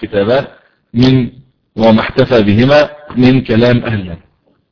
كتابات من وما احتفى بهما من كلام أهل العلم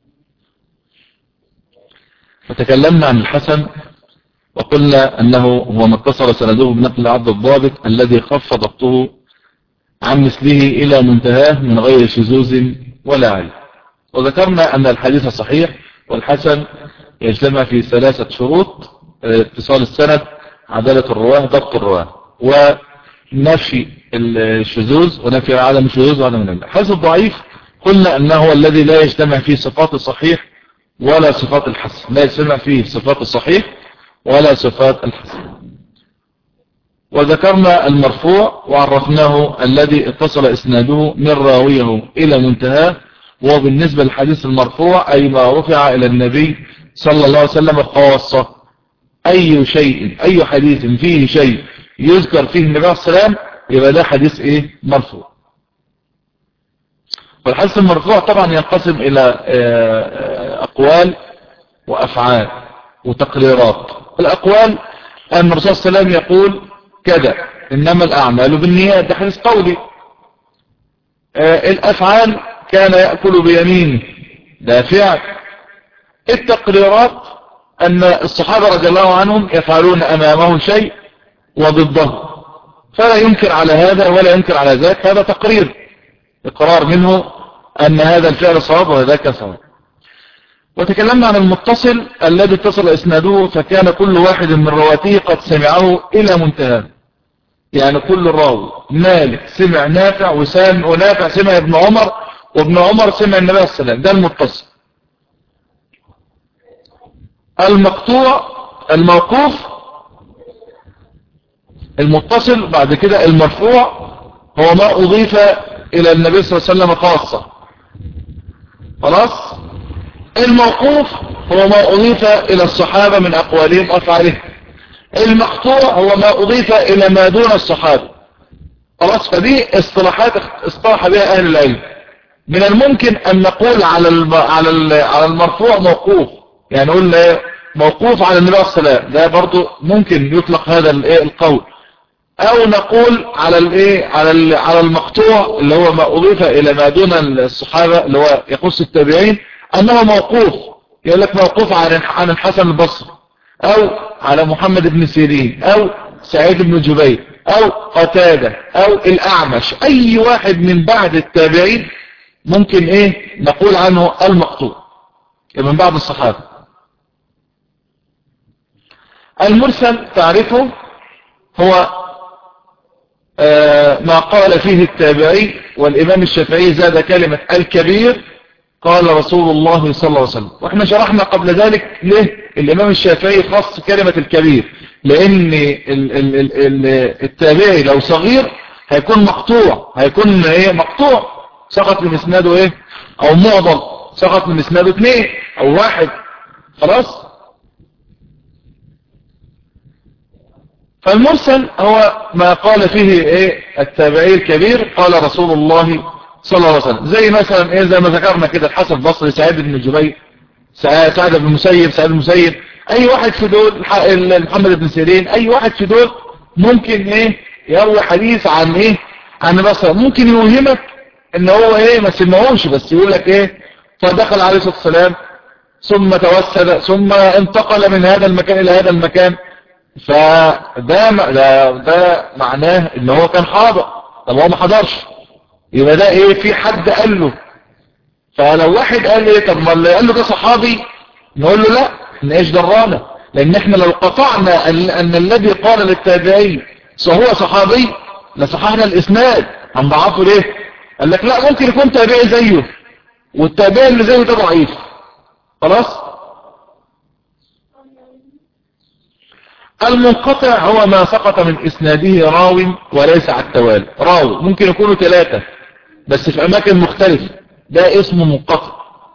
وتكلمنا عن الحسن وقلنا أنه هو ما اتصل سنده بنقل عبد الضابط الذي خف ضبطه عن مثله إلى منتهاه من غير شذوذ ولا عيب وذكرنا أن الحديث صحيح والحسن يجتمع في ثلاثة شروط اتصال السند عدالة الرواه ضبط الرواه ونفي الشذوذ ونفي عدم الشذوذ وعدم العلم الحديث الضعيف قلنا أنه هو الذي لا يجتمع فيه صفات الصحيح ولا صفات الحسن لا يجتمع فيه صفات الصحيح ولا صفات الحسن وذكرنا المرفوع وعرفناه الذي اتصل اسناده من راويه الى منتهاه وبالنسبة للحديث المرفوع اي ما رفع الى النبي صلى الله عليه وسلم خاصة اي شيء اي حديث فيه شيء يذكر فيه النبي عليه السلام يبقى ده حديث ايه مرفوع والحديث المرفوع طبعا ينقسم الى اقوال وافعال وتقريرات الاقوال ان الرسول صلى الله عليه وسلم يقول كذا انما الاعمال بالنيات ده حديث قولي الافعال كان يأكل بيمينه ده فعل التقريرات ان الصحابة رضي الله عنهم يفعلون امامه شيء وضده فلا ينكر على هذا ولا ينكر على ذاك هذا تقرير اقرار منه ان هذا الفعل صواب وذاك صواب وتكلمنا عن المتصل الذي اتصل اسناده فكان كل واحد من رواته قد سمعه الى منتهى يعني كل راوي مالك سمع نافع وسام ونافع سمع ابن عمر وابن عمر سمع النبي عليه السلام ده المتصل المقطوع الموقوف المتصل بعد كده المرفوع هو ما أضيف إلى النبي صلى الله عليه وسلم خاصة خلاص الموقوف هو ما أضيف إلى الصحابة من أقوالهم وأفعالهم المقطوع هو ما أضيف إلى ما دون الصحابة خلاص فدي اصطلاحات اصطلح بها أهل العلم من الممكن أن نقول على على على المرفوع موقوف يعني نقول موقوف على النبي صلى الله عليه وسلم ده برضو ممكن يطلق هذا القول او نقول على الايه على على المقطوع اللي هو ما اضيف الى ما دون الصحابه اللي هو يخص التابعين انه موقوف يقول لك موقوف عن عن الحسن البصري او على محمد بن سيرين او سعيد بن جبير او قتادة او الاعمش اي واحد من بعد التابعين ممكن ايه نقول عنه المقطوع من بعض الصحابة المرسل تعرفه هو آه ما قال فيه التابعي والامام الشافعي زاد كلمة الكبير قال رسول الله صلى الله عليه وسلم واحنا شرحنا قبل ذلك ليه الامام الشافعي خص كلمة الكبير لان ال ال ال ال التابعي لو صغير هيكون مقطوع هيكون ايه مقطوع سقط من اسناده ايه او معضل سقط من اسناده اثنين او واحد خلاص فالمرسل هو ما قال فيه ايه التابعي الكبير قال رسول الله صلى الله عليه وسلم زي مثلا ايه زي ما ذكرنا كده الحسن البصري سعيد بن جبير سعيد بن المسيب سعيد بن المسيب اي واحد في دول محمد بن سيرين اي واحد في دول ممكن ايه يروي حديث عن ايه عن بصر ممكن يوهمك ان هو ايه ما سمعوش بس يقول لك ايه فدخل عليه الصلاه والسلام ثم توسد ثم انتقل من هذا المكان الى هذا المكان فده ده, ده معناه ان هو كان حاضر طب هو ما حضرش يبقى ده ايه في حد قال له فلو واحد قال ايه طب ما اللي قال له ده صحابي نقول له لا ان ايش درانا لان احنا لو قطعنا ان, أن الذي قال للتابعي فهو صحابي لصححنا الاسناد هنضعفه ليه قال لك لا ممكن يكون تابعي زيه والتابعي اللي زيه ده ضعيف خلاص المنقطع هو ما سقط من اسناده راو وليس على التوالي راو ممكن يكونوا ثلاثة بس في اماكن مختلفة ده اسمه منقطع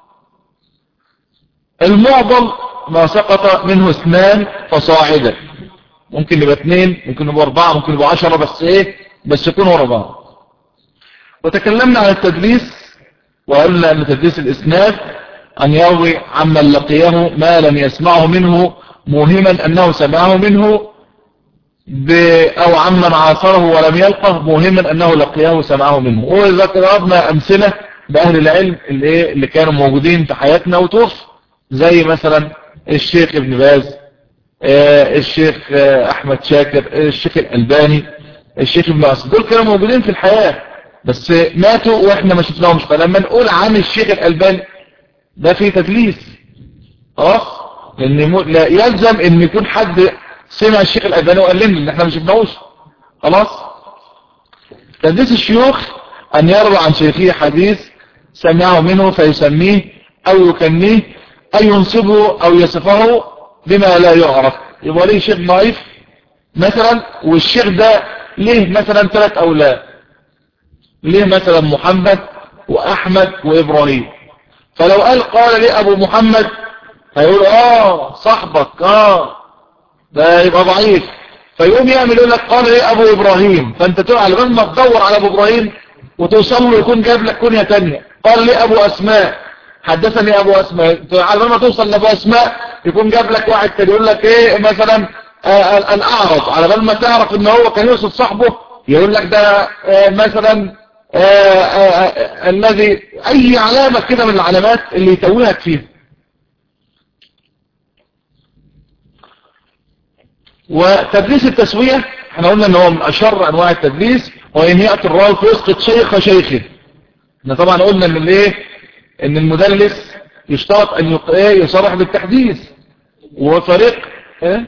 المعضل ما سقط منه اثنان فصاعدا ممكن يبقى اثنين ممكن يبقى اربعة ممكن يبقى عشرة بس ايه بس يكونوا اربعة وتكلمنا عن التدليس وقلنا ان تدليس الاسناد ان يروي عمن لقيه ما لم يسمعه منه موهما انه سمعه منه أو عمن عاصره ولم يلقه مهما أنه لقياه وسمعه منه وإذا ضربنا أمثلة بأهل العلم اللي, اللي كانوا موجودين في حياتنا وتوفى زي مثلا الشيخ ابن باز آه، الشيخ آه، أحمد شاكر الشيخ الألباني الشيخ ابن أسد دول كانوا موجودين في الحياة بس ماتوا وإحنا ما شفناهمش فلما نقول عن الشيخ الألباني ده فيه تدليس خلاص لأن لا يلزم ان يكون حد سمع الشيخ الألباني وقال لنا ان احنا ما شفناهوش خلاص تدليس الشيوخ أن يروى عن شيخه حديث سمعه منه فيسميه أو يكنيه أو ينصبه أو يصفه بما لا يعرف يبقى ليه شيخ ضعيف مثلا والشيخ ده ليه مثلا ثلاث أولاد ليه مثلا محمد وأحمد وإبراهيم فلو قال قال لي أبو محمد هيقول آه صاحبك آه ده يبقى ضعيف فيقوم يعمل يقول لك قال لي أبو إبراهيم فأنت تقول على ما تدور على أبو إبراهيم وتوصل له يكون جاب لك كنية تانية قال لي أبو أسماء حدثني أبو أسماء على ما توصل لأبو أسماء يكون جاب لك واحد تاني يقول لك إيه مثلا آه الأعرض على بال ما تعرف إن هو كان يقصد صاحبه يقول لك ده آه مثلا آه آه الذي أي علامة كده من العلامات اللي يتوهك فيها وتدليس التسوية احنا قلنا ان هو من اشر انواع التدليس وان يأتي الراوي فيسقط شيخ شيخه احنا طبعا قلنا ان الايه ان المدلس يشترط ان إيه؟ يصرح بالتحديث وهو طريق ايه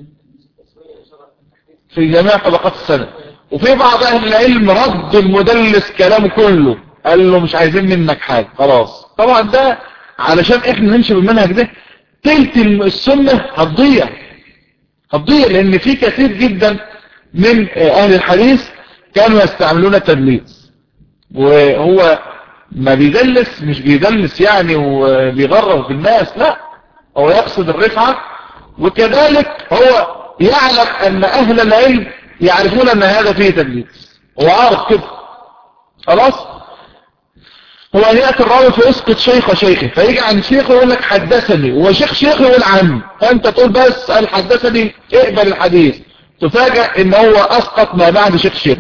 في جميع طبقات السنة وفي بعض اهل العلم رد المدلس كلامه كله قال له مش عايزين منك حاجة خلاص طبعا ده علشان احنا نمشي بالمنهج ده تلت السنة هتضيع هتضيع لان في كثير جدا من اهل الحديث كانوا يستعملون التدليس وهو ما بيدلس مش بيدلس يعني وبيغرر بالناس لا هو يقصد الرفعة وكذلك هو يعلم ان اهل العلم يعرفون ان هذا فيه تدليس هو عارف كده خلاص هو ان يأتي الراوي فيسقط شيخ شيخه فيجي عن شيخه يقول لك حدثني وشيخ شيخه يقول عني فانت تقول بس قال حدثني اقبل الحديث تفاجأ ان هو اسقط ما بعد شيخ شيخ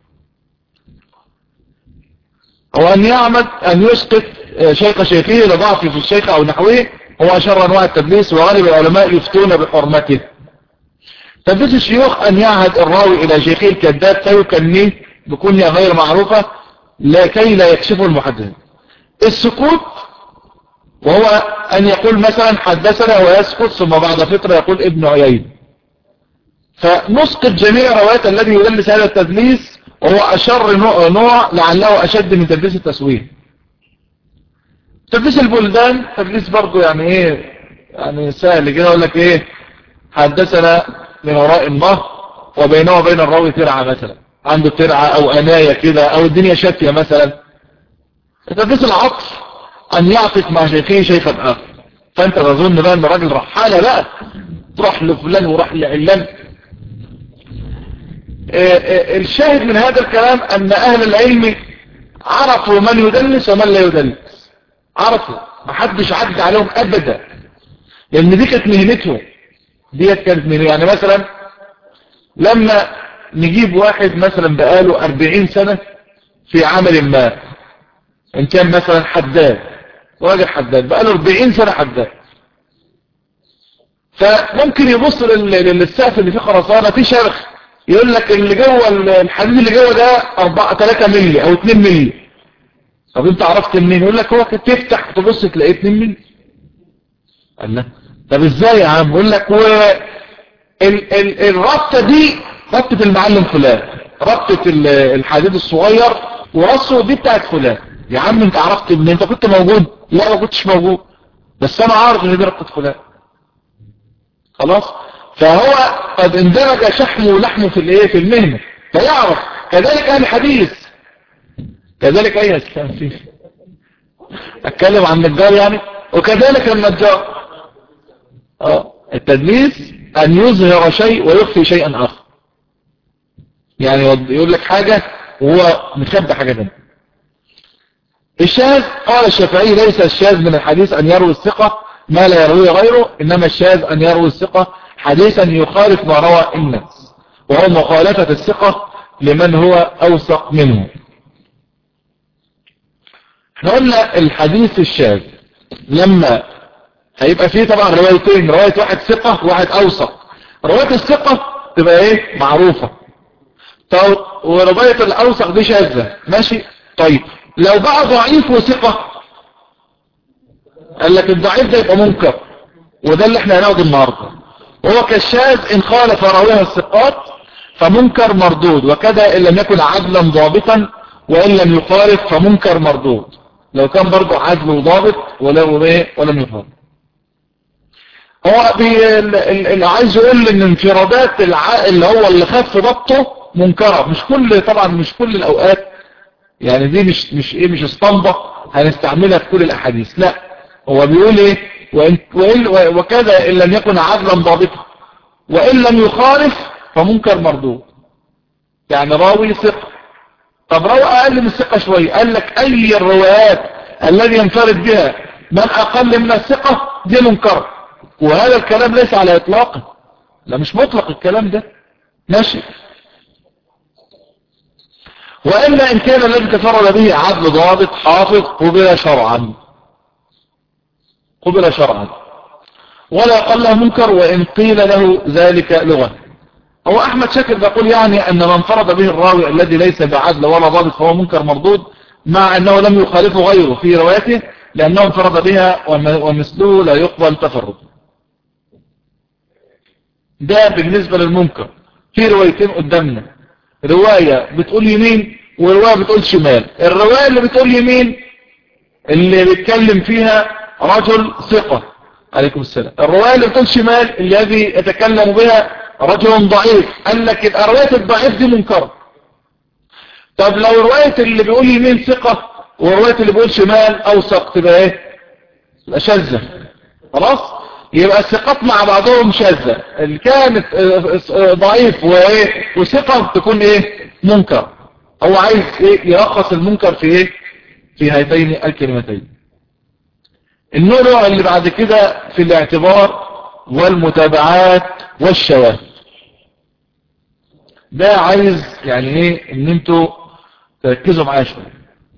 وأن يعمد أن يسقط شيخ شيخه لضعفه في الشيخ أو نحوه هو شر أنواع التدليس وغالب العلماء يفتون بحرمته تدليس الشيوخ أن يعهد الراوي إلى شيخه الكذاب فيكنيه بكنية غير معروفة لكي لا يكشفه المحدث السكوت وهو أن يقول مثلا حدثنا ويسكت ثم بعد فترة يقول ابن عيين فنسقط جميع روايات الذي يدلس هذا التدليس وهو أشر نوع لعله أشد من تدليس التسويق تدليس البلدان تدليس برضو يعني ايه يعني سهل كده اقول لك ايه حدثنا من وراء النهر وبينه وبين الراوي ترعة مثلا عنده ترعة او اناية كده او الدنيا شاتية مثلا تدليس العطف ان يعطف مع شيخه شيخا اخر فانت تظن بقى ان الراجل رحالة بقى تروح لفلان وراح لعلان الشاهد من هذا الكلام أن أهل العلم عرفوا من يدلس ومن لا يدلس عرفوا ما حدش عدى عليهم أبدا لأن دي كانت مهنتهم دي كانت مهنتهم يعني مثلا لما نجيب واحد مثلا بقاله أربعين سنة في عمل ما إن كان مثلا حداد راجل حداد بقاله أربعين سنة حداد فممكن يبص للسقف اللي فيه خرسانة في شرخ يقول لك اللي جوه الحديد اللي جوه ده 4 3 مللي او 2 مللي طب انت عرفت منين يقول لك هو تفتح تبص تلاقيه 2 مللي قال لا طب ازاي يا عم يقول لك و ال ال الربطه دي ربطه المعلم فلان ربطه الحديد الصغير ورصه دي بتاعت فلان يا عم انت عرفت منين انت كنت موجود لا ما كنتش موجود بس انا عارف ان دي ربطه فلان خلاص فهو قد اندرج شحمه ولحمه في الايه في المهنة فيعرف كذلك اهل الحديث كذلك اي كان فيه اتكلم عن النجار يعني وكذلك النجار اه التدليس ان يظهر شيء ويخفي شيئا اخر يعني يقول لك حاجة وهو مخبى حاجة ثانيه الشاذ قال الشافعي ليس الشاذ من الحديث ان يروي الثقة ما لا يرويه غيره انما الشاذ ان يروي الثقة حديثا يخالف ما روى الناس وهو مخالفة الثقة لمن هو أوثق منه احنا قلنا الحديث الشاذ لما هيبقى فيه طبعا روايتين رواية واحد ثقة وواحد أوثق رواية الثقة تبقى ايه معروفة طب ورواية الأوثق دي شاذة ماشي طيب لو بقى ضعيف وثقة قال لك الضعيف ده يبقى منكر وده اللي احنا هناخده النهاردة هو كالشاذ ان خالف راويها الثقات فمنكر مردود وكذا ان لم يكن عدلا ضابطا وان لم يخالف فمنكر مردود لو كان برضه عدل وضابط ولو ايه ولم يخالف هو بي اللي عايز يقول ان انفرادات الع... اللي هو اللي خف ضبطه منكرة مش كل طبعا مش كل الاوقات يعني دي مش مش ايه مش اسطمبة هنستعملها في كل الاحاديث لا هو بيقول ايه وإن وإن وكذا ان لم يكن عدلا ضابطا وان لم يخالف فمنكر مردود يعني راوي ثقة طب راوي اقل من الثقة شوية قال لك اي الروايات الذي ينفرد بها من اقل من الثقة دي منكر وهذا الكلام ليس على اطلاقه لا مش مطلق الكلام ده ماشي وإلا إن كان الذي تفرد به عدل ضابط حافظ قبل شرعا قبل شرعا ولا قال له منكر وإن قيل له ذلك لغة هو أحمد شاكر يقول يعني أن من فرض به الراوي الذي ليس بعدل ولا ضابط فهو منكر مردود مع أنه لم يخالفه غيره في روايته لأنه انفرد بها ومثله لا يقبل تفرد ده بالنسبة للمنكر في روايتين قدامنا رواية بتقول يمين ورواية بتقول شمال الرواية اللي بتقول يمين اللي بيتكلم فيها رجل ثقة عليكم السلام الرواية اللي بتقول شمال الذي يتكلم بها رجل ضعيف قال لك يبقى رواية الضعيف دي منكرة طب لو رواية اللي بيقول يمين ثقة ورواية اللي بيقول شمال أوثق تبقى ايه تبقى شاذة خلاص يبقى الثقات مع بعضهم شاذة اللي كانت ضعيف وايه وثقة تكون ايه منكر هو عايز ايه يرخص المنكر في ايه في هاتين الكلمتين النوع اللي بعد كده في الاعتبار والمتابعات والشواهد ده عايز يعني ايه ان انتوا تركزوا معايا شويه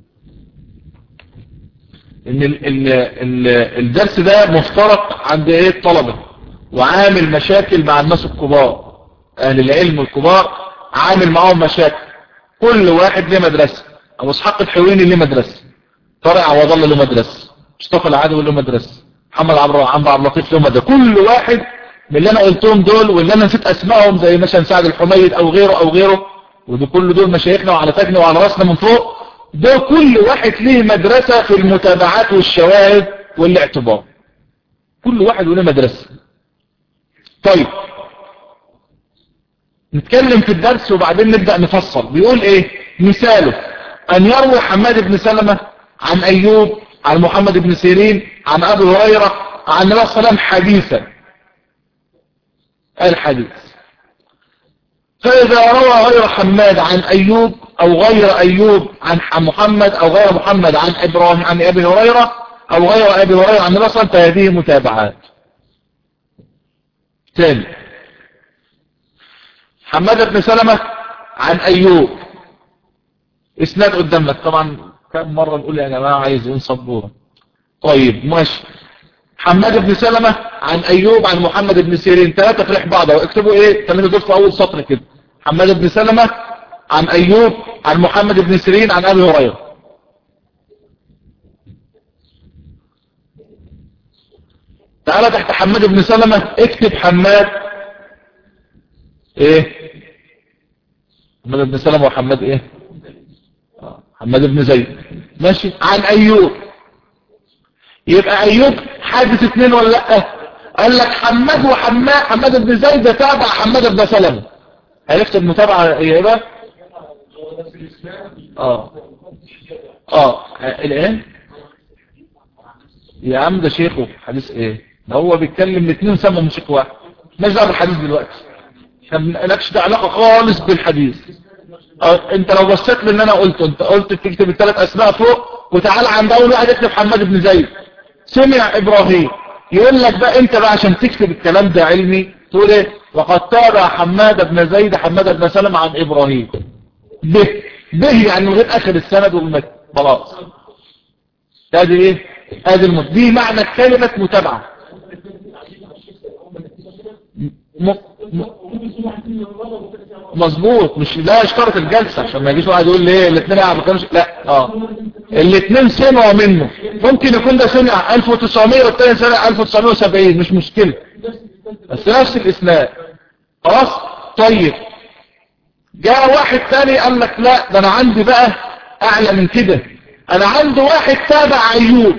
ان ال ال ال الدرس ده مفترق عند ايه الطلبة وعامل مشاكل مع الناس الكبار اهل العلم الكبار عامل معاهم مشاكل كل واحد له مدرسة ابو اسحاق الحويني له مدرسة طارق عوض الله له مدرسة مصطفى العدوي له مدرسة محمد عبد عبد اللطيف له مدرسة كل واحد من اللي انا قلتهم دول واللي انا نسيت اسمائهم زي مثلا سعد الحميد او غيره او غيره ودول كل دول مشايخنا وعلى تاجنا وعلى راسنا من فوق ده كل واحد ليه مدرسة في المتابعات والشواهد والاعتبار كل واحد له مدرسة طيب نتكلم في الدرس وبعدين نبدأ نفصل بيقول ايه مثاله ان يروي حماد بن سلمة عن ايوب عن محمد بن سيرين عن ابي هريرة عن النبي صلى الله عليه وسلم حديثا الحديث فإذا روى غير حماد عن أيوب أو غير أيوب عن محمد أو غير محمد عن إبراهيم عن أبي هريرة أو غير أبي هريرة عن الرسول فهذه متابعات ثاني حماد بن سلمة عن أيوب اسناد قدامك طبعا كم مرة نقول يا جماعة عايزين صبورة طيب ماشي حماد بن سلمة عن أيوب عن محمد بن سيرين ثلاثة في رح بعض اكتبوا ايه ثلاثة دول في أول سطر كده حماد بن سلمة عن أيوب عن محمد بن سيرين عن أبي هريرة تعالى تحت حماد بن سلمة اكتب حماد ايه حماد بن سلمة وحماد ايه حماد بن زيد ماشي عن أيوب يبقى أيوب حادث اثنين ولا لا قال لك حماد وحماد حماد بن زيد تابع حماد بن سلمة عرفت المتابعة ايه بقى اه اه الايه يا عم ده شيخه حديث ايه ده هو بيتكلم الاثنين سموا من شيخ واحد مش دعوه بالحديث دلوقتي مالكش ده علاقه خالص بالحديث اه انت لو بصيت للي انا قلته انت قلت تكتب الثلاث اسماء فوق وتعالى عند اول واحد اكتب حماد بن زيد سمع ابراهيم يقول لك بقى انت بقى عشان تكتب الكلام ده علمي تقول ايه وقد تابع حماد بن زيد حماد بن سلم عن إبراهيم به به يعني من غير آخر السند والمتن خلاص هذه ايه هذه المت... دي معنى كلمة متابعة م... م... مظبوط مش لا اشترط الجلسة عشان ما يجيش واحد يقول لي ايه الاثنين ما كانوش لا اه الاثنين سمعوا منه ممكن يكون ده سمع 1900 والثاني سمع 1970 مش مشكلة بس نفس الاسناد خلاص طيب جاء واحد تاني قال لك لا ده انا عندي بقى اعلى من كده انا عندي واحد تابع ايوب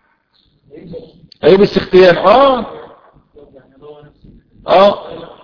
ايوب السختيان اه اه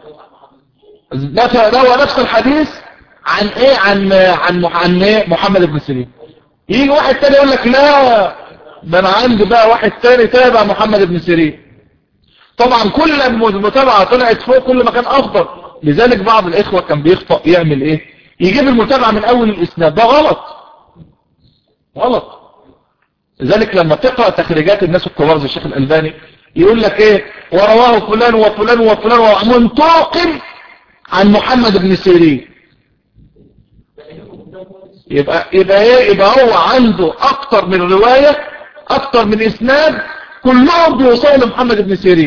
ده هو نفس الحديث عن ايه عن عن عن ايه محمد بن سيرين يجي واحد تاني يقول لك لا ده انا عندي بقى واحد تاني تابع محمد بن سيرين طبعا كل المتابعة طلعت فوق كل ما كان افضل لذلك بعض الاخوة كان بيخطأ يعمل ايه يجيب المتابعة من اول الاسناد ده غلط غلط لذلك لما تقرأ تخريجات الناس الكبار زي الشيخ الألباني يقول لك ايه ورواه فلان وفلان وفلان ومنطاقم عن محمد بن سيرين يبقى يبقى ايه يبقى هو عنده اكتر من رواية اكتر من اسناد كلهم بيوصلوا لمحمد بن سيرين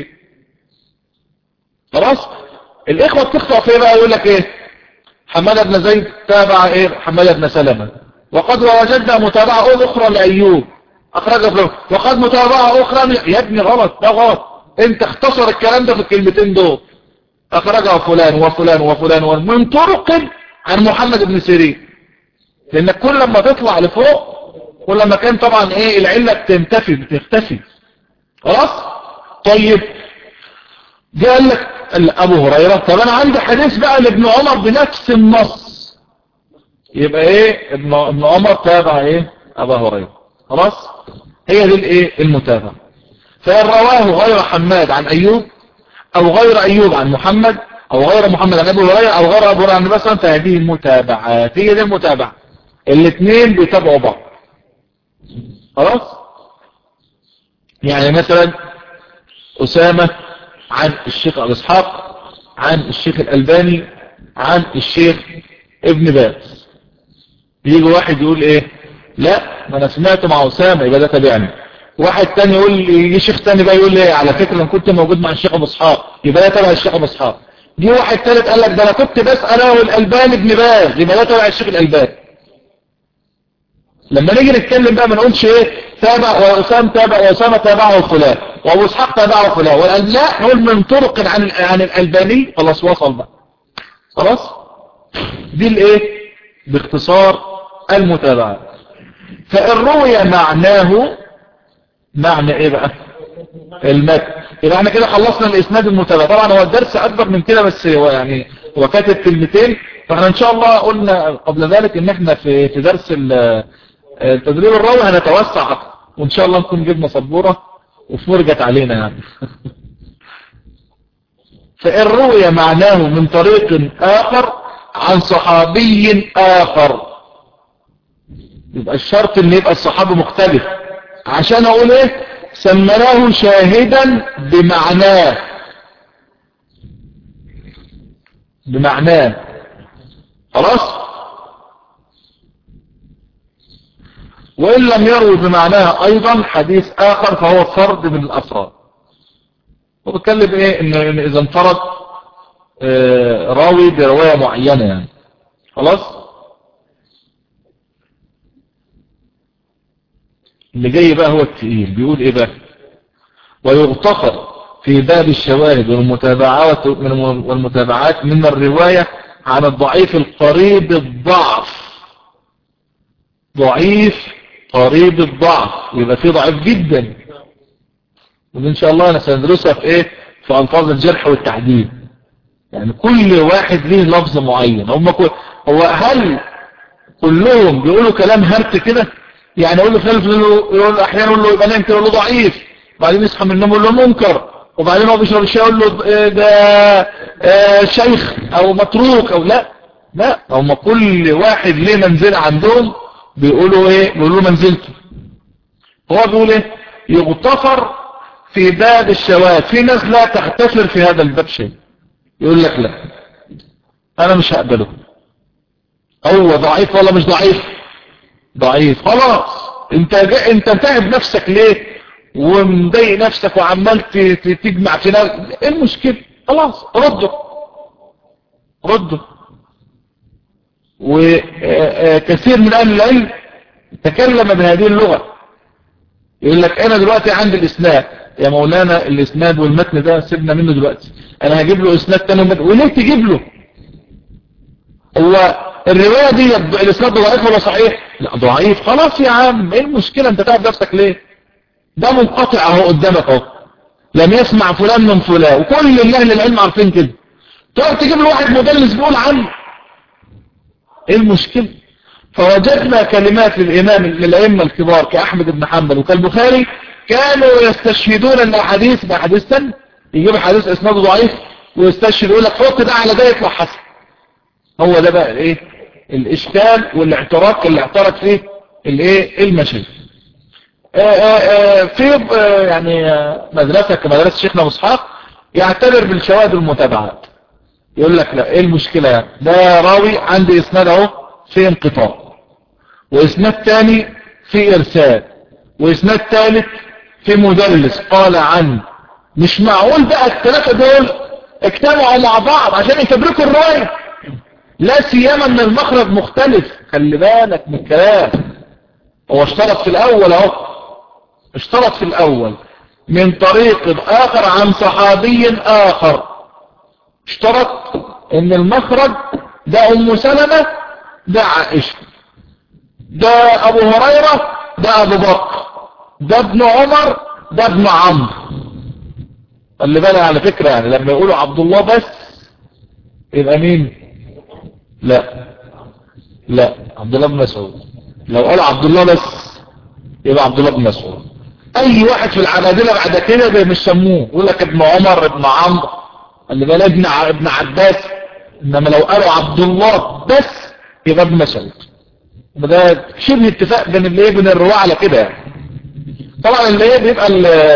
خلاص الاخوة بتخطأ في بقى يقول لك ايه حماد بن زيد تابع ايه حماد بن سلمة وقد وجدنا متابعة اخرى لايوب اخرجها في وقد متابعة اخرى يا ابني غلط ده غلط انت اختصر الكلام ده في الكلمتين دول اخرجها فلان وفلان وفلان من طرق عن محمد بن سيرين لانك كل لما تطلع لفوق كل ما كان طبعا ايه العلة بتنتفي بتختفي خلاص طيب جاء قال لك ابو هريرة طب انا عندي حديث بقى لابن عمر بنفس النص يبقى ايه ابن, ابن عمر تابع ايه ابا هريرة خلاص هي دي الايه المتابعة فإن رواه غير حماد عن ايوب او غير ايوب عن محمد او غير محمد عن ابو هريرة او غير ابو هريرة عن بس فهذه المتابعات هي دي المتابعة الاثنين بيتابعوا بعض خلاص يعني مثلا أسامة عن الشيخ أبو إسحاق عن الشيخ الألباني عن الشيخ ابن باز يجي واحد يقول ايه لا ما انا سمعته مع أسامة يبقى ده تابعني واحد تاني يقول يجي شيخ تاني بقى يقول لي على فكرة انا كنت موجود مع الشيخ ابو اسحاق يبقى ده تبع الشيخ ابو اسحاق جه واحد تالت قال لك ده انا كنت بسأل انا والالباني ابن باز يبقى ده تبع الشيخ الالباني لما نيجي نتكلم بقى ما نقولش ايه تابع واسام تابع واسامه تابعه فلان وابو اسحاق تابعه فلان وقال لا نقول من طرق عن عن الالباني خلاص وصل بقى خلاص دي الايه باختصار المتابعه فان روي معناه معنى ايه بقى المتن يبقى احنا كده خلصنا الاسناد المتابعه طبعا هو الدرس اكبر من كده بس هو يعني هو كاتب كلمتين فاحنا ان شاء الله قلنا قبل ذلك ان احنا في في درس التدريب الراوي هنتوسع اكتر وان شاء الله نكون جبنا سبوره وفرجت علينا يعني فإن روي معناه من طريق آخر عن صحابي آخر يبقى الشرط ان يبقى الصحابي مختلف عشان اقول ايه سمناه شاهدا بمعناه بمعناه خلاص وإن لم يروي بمعناها أيضا حديث آخر فهو فرد من الأفراد وبتكلم إيه إن إذا انفرد راوي برواية معينة يعني خلاص اللي جاي بقى هو التقيل بيقول إيه بقى ويغتفر في باب الشواهد والمتابعات والمتابعات من الرواية عن الضعيف القريب الضعف ضعيف قريب الضعف يبقى فيه ضعيف جدا وإن شاء الله أنا سندرسها في إيه في ألفاظ الجرح والتحديد يعني كل واحد ليه لفظ معين هم كل هو هل كلهم بيقولوا كلام هرت كده يعني يقول له فلان يقول احيانا يقول له يبقى نام كده يقول له ضعيف بعدين يصحى من النوم يقول له منكر وبعدين هو بيشرب الشاي يقول له ده آه شيخ او متروك او لا لا هم كل واحد ليه منزله عندهم بيقولوا ايه بيقولوا منزلته هو بيقول ايه يغتفر في باب الشواذ في ناس لا تغتفر في هذا الباب شيء يقول لك لا انا مش هقبله هو ضعيف ولا مش ضعيف ضعيف خلاص انت جا... انت تعب نفسك ليه ومضايق نفسك وعمال تجمع في نفسك ايه المشكله خلاص رده رده وكثير من اهل العلم تكلم بهذه اللغة يقول لك انا دلوقتي عندي الاسناد يا مولانا الاسناد والمتن ده سيبنا منه دلوقتي انا هجيب له اسناد تاني ومتن وليه تجيب له هو الرواية دي الاسناد ضعيف ولا صحيح لا ضعيف خلاص يا عم ايه المشكلة انت تعب نفسك ليه ده منقطع اهو قدامك اهو لم يسمع فلان من فلان وكل اهل العلم عارفين كده تقعد تجيب له واحد مدلس بيقول عنه ايه المشكلة فوجدنا كلمات للإمام للأئمة الكبار كأحمد بن حنبل وكالبخاري كانوا يستشهدون ان حديث بحديث سن يجيب حديث اسناده ضعيف ويستشهد يقول لك حط ده على ده يطلع حسن هو ده بقى الايه الاشكال والاعتراض اللي اعترض فيه الايه المشايخ في يعني مدرسة كمدرسة شيخنا مصحاق يعتبر بالشواهد المتابعات يقول لك لا ايه المشكلة يعني ده راوي عندي اسناد اهو في انقطاع واسناد تاني في ارسال واسناد ثالث في مدلس قال عنه مش معقول بقى الثلاثة دول اجتمعوا مع بعض عشان يفبركوا الرواية لا سيما ان المخرج مختلف خلي بالك من الكلام هو اشترط في الاول اهو اشترط في الاول من طريق اخر عن صحابي اخر اشترط ان المخرج ده ام سلمة ده عائشة ده ابو هريرة ده ابو بكر ده ابن عمر ده ابن عمرو خلي بالك على فكرة يعني لما يقولوا عبد الله بس يبقى مين لا لا عبد الله بن مسعود لو قال عبد الله بس يبقى عبد الله بن مسعود اي واحد في العبادلة بعد كده مش سموه يقول لك ابن عمر ابن عمرو اللي بقى ابن ابن عباس انما لو قالوا عبد الله بس يبقى ابن مسعود ده شبه اتفاق بين اللي بين الرواه على كده يعني طبعا اللي ايه بيبقى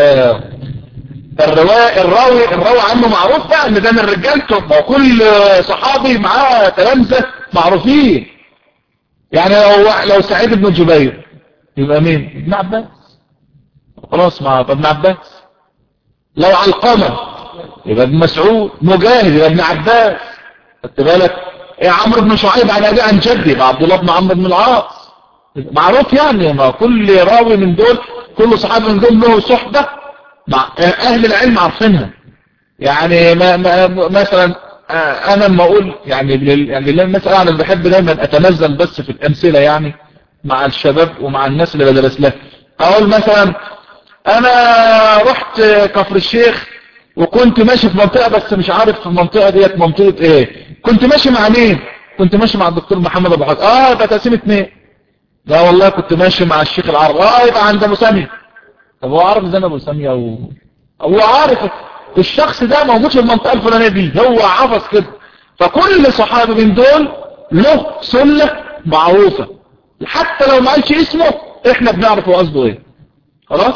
الرواية الراوي الراوي عنه معروف بقى ان ده من رجالته ما كل صحابي معاه تلامذة معروفين يعني لو لو سعيد بن جبير يبقى مين ابن عباس خلاص مع ابن عباس لو علقمة يبقى ابن مسعود مجاهد يبقى ابن عباس خدت بالك ايه عمرو بن شعيب عن ابي عن جدي مع عبد الله بن عمرو بن العاص معروف يعني ما كل راوي من دول كل صحابي من دول له صحبة مع اهل العلم عارفينها يعني ما ما مثلا انا لما اقول يعني يعني المسألة انا بحب دايما اتنزل بس في الامثلة يعني مع الشباب ومع الناس اللي بدرس لها اقول مثلا انا رحت كفر الشيخ وكنت ماشي في منطقة بس مش عارف في المنطقة ديت منطقة ايه كنت ماشي مع مين كنت ماشي مع الدكتور محمد ابو حسن اه ده تقسيم اتنين لا والله كنت ماشي مع الشيخ العرب اه يبقى عند ابو سامية طب هو عارف زي ابو سامية و... هو عارف الشخص ده موجود في المنطقة الفلانية دي هو عفص كده فكل صحابي من دول له سلة معروفة حتى لو ما قالش اسمه احنا بنعرف هو قصده ايه خلاص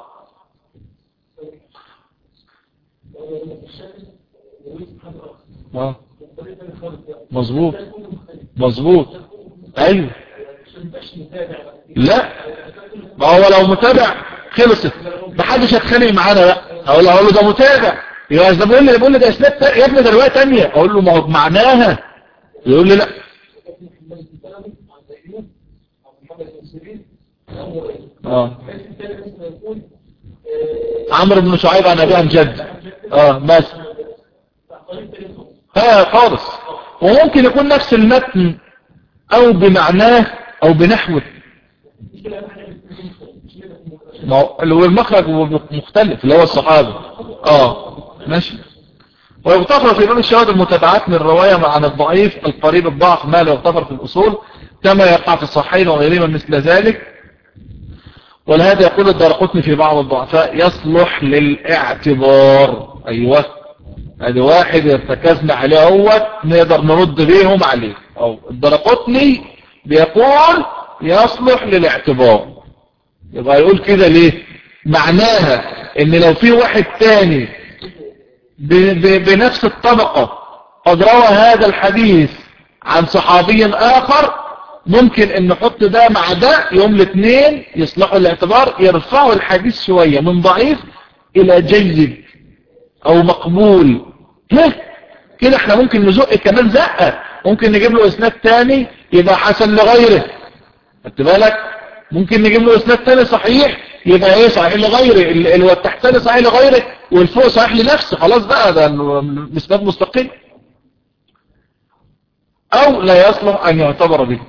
اه مظبوط مظبوط ايوه لا ما هو لو متابع خلصت محدش هتخانق معانا بقى اقول له اقول له ده متابع يبقى ده بيقول لي بيقول لي ده اسناد يا ابني ده روايه ثانيه اقول له ما هو بمعناها يقول لي لا اه عمرو بن شعيب عن ابي عن جد اه ماشي ها خالص وممكن يكون نفس المتن او بمعناه او بنحوه اللي هو المخرج مختلف اللي هو الصحابي اه ماشي ويغتفر في باب الشهاد المتابعات من الرواية عن الضعيف القريب الضعف ما لا يغتفر في الأصول كما يقع في الصحيحين وغيرهما مثل ذلك ولهذا يقول الدرقطني في بعض الضعفاء يصلح للاعتبار أيوة ادي واحد ارتكزنا عليه هو نقدر نرد بيهم عليه او الدرقطني بيقول يصلح للاعتبار يبقى يقول كده ليه معناها ان لو في واحد تاني بنفس الطبقة قد روى هذا الحديث عن صحابي آخر ممكن ان نحط ده مع ده يوم الاثنين يصلحوا الاعتبار يرفعوا الحديث شوية من ضعيف الى جيد او مقبول كده احنا ممكن نزق كمان زقة ممكن نجيب له اسناد تاني يبقى حسن لغيره خدت بالك ممكن نجيب له اسناد تاني صحيح يبقى ايه صحيح لغيره اللي هو التحتاني صحيح لغيره والفوق صحيح لنفسه خلاص بقى ده الاسناد مستقل او لا يصلح ان يعتبر به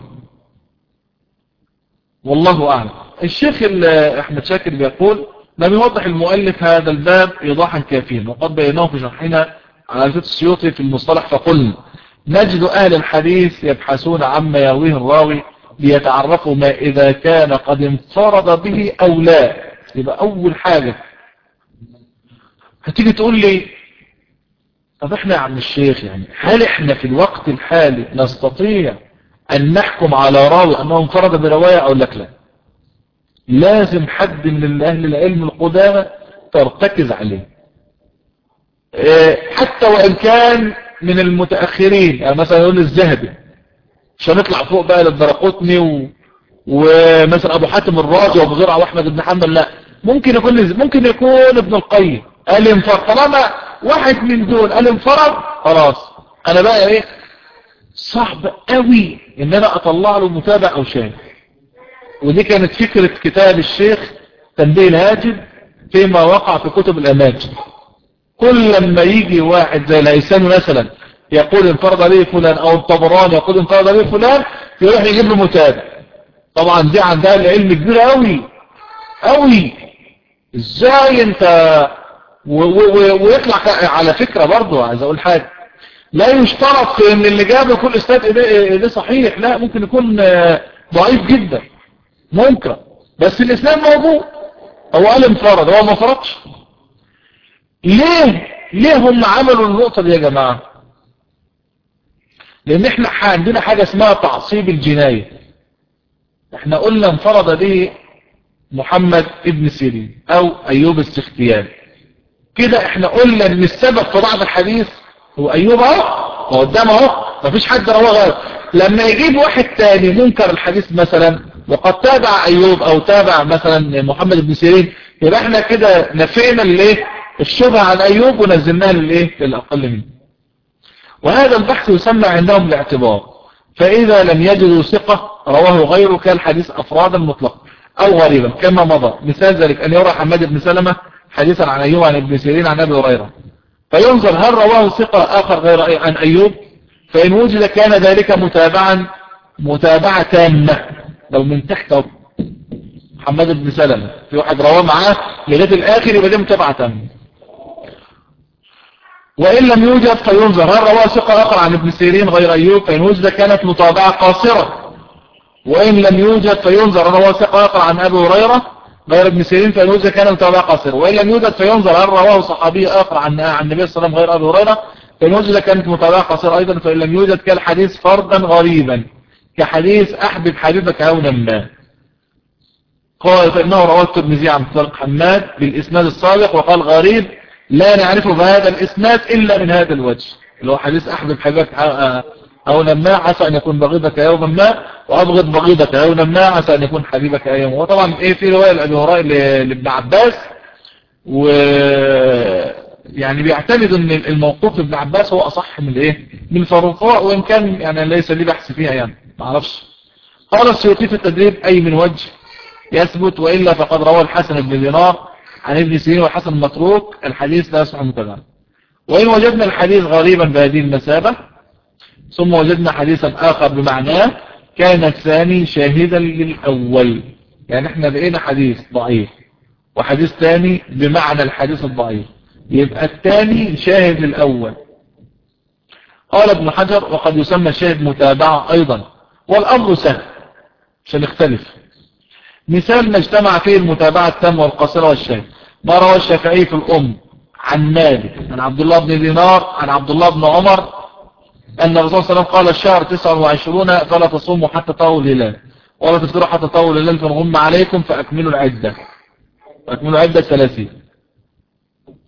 والله اعلم الشيخ احمد شاكر بيقول لم يوضح المؤلف هذا الباب ايضاحا كافيا وقد بيناه في شرحنا على الفت السيوطي في المصطلح فقلنا نجد اهل الحديث يبحثون عما يرويه الراوي ليتعرفوا ما اذا كان قد انفرد به او لا يبقى اول حاجة هتيجي تقول لي طب احنا يا عم الشيخ يعني هل احنا في الوقت الحالي نستطيع ان نحكم على راوي انه انفرد برواية او لك لا لازم حد من اهل العلم القدامى ترتكز عليه اه حتى وان كان من المتأخرين يعني مثلا يقول الذهبي مش هنطلع فوق بقى للدرقطني و... ومثلا ابو حاتم الرازي وابو زرعه واحمد بن حنبل لا ممكن يكون ممكن يكون ابن القيم قال انفرد طالما واحد من دول قال انفرد خلاص انا بقى ايه صعب قوي ان انا اطلع له متابع او شاهد ودي كانت فكرة كتاب الشيخ تنبيه الهاجد فيما وقع في كتب الاماجد كل لما يجي واحد زي الهيثمي مثلا يقول انفرد عليه فلان او الطبراني يقول انفرد عليه فلان يروح يجيب له متابع طبعا دي عندها العلم كبير قوي قوي ازاي انت و و ويطلع على فكرة برضو عايز اقول حاجة لا يشترط في ان اللي جابه كل استاذ ده صحيح لا ممكن يكون ضعيف جدا ممكن بس الاسلام موجود هو قال انفرد هو ما فرضش ليه ليه هم عملوا النقطة دي يا جماعة لان احنا عندنا حاجة اسمها تعصيب الجناية احنا قلنا انفرد به محمد ابن سيرين او ايوب السختياني كده احنا قلنا ان السبب في ضعف الحديث هو ايوب اهو قدامه اهو مفيش حد رواه غير لما يجيب واحد تاني منكر الحديث مثلا وقد تابع ايوب او تابع مثلا محمد بن سيرين يبقى احنا كده نفينا الايه الشبهه عن ايوب ونزلناها للايه للاقل منه وهذا البحث يسمى عندهم الاعتبار فاذا لم يجدوا ثقه رواه غيره كالحديث افرادا مطلقا او غريبا كما مضى مثال ذلك ان يرى حماد بن سلمة حديثا عن ايوب عن ابن سيرين عن ابي هريره فينظر هل رواه ثقة آخر غير عن أيوب فإن وجد كان ذلك متابعا متابعة تامة لو من تحت محمد بن سلمة في واحد رواه معاه لغاية الآخر يبقى دي متابعة تامة وإن لم يوجد فينظر هل رواه ثقة آخر عن ابن سيرين غير أيوب فإن وجد كانت متابعة قاصرة وإن لم يوجد فينظر هل رواه ثقة آخر عن أبي هريرة غير ابن سيرين فإن وجد كان متابعة قاصرة وإن لم يوجد فينظر هل رواه صحابي آخر عن عن النبي صلى الله عليه وسلم غير أبي هريرة فإن وجد كانت متابعة قاصرة أيضا فإن لم يوجد كالحديث فردا غريبا كحديث أحبب حبيبك هونا ما قال فإنه رواه الترمذي عن طريق حماد بالإسناد السابق وقال غريب لا نعرفه بهذا الإسناد إلا من هذا الوجه اللي هو حديث أحبب حبيبك هونا ما عسى أن يكون بغيضك يوما ما وأبغض بغيضك يوما ما عسى أن يكون حبيبك يوما وطبعا إيه في رواية لأبي هريرة لابن عباس و يعني بيعتمد ان الموقوف ابن عباس هو اصح من الايه من الفروقاء وان كان يعني ليس لي بحث فيها يعني ما اعرفش قال السيوطي في التدريب اي من وجه يثبت والا فقد روى الحسن بن دينار عن ابن سيرين والحسن متروك الحديث لا يصح متابعا وان وجدنا الحديث غريبا بهذه المثابه ثم وجدنا حديثا آخر بمعناه كان الثاني شاهدا للأول يعني احنا لقينا حديث ضعيف وحديث ثاني بمعنى الحديث الضعيف يبقى الثاني شاهد للأول قال ابن حجر وقد يسمى الشاهد متابعة أيضا والأمر سهل مش هنختلف مثال ما اجتمع فيه المتابعة التامة والقصيرة والشاهد ما روى الشافعي في الأم عن مالك عن عبد الله بن دينار عن عبد الله بن عمر أن الرسول صلى الله عليه وسلم قال الشهر 29 فلا تصوموا حتى طول الهلال ولا تفطروا حتى طول الهلال فنغم عليكم فأكملوا العدة فأكملوا العدة 30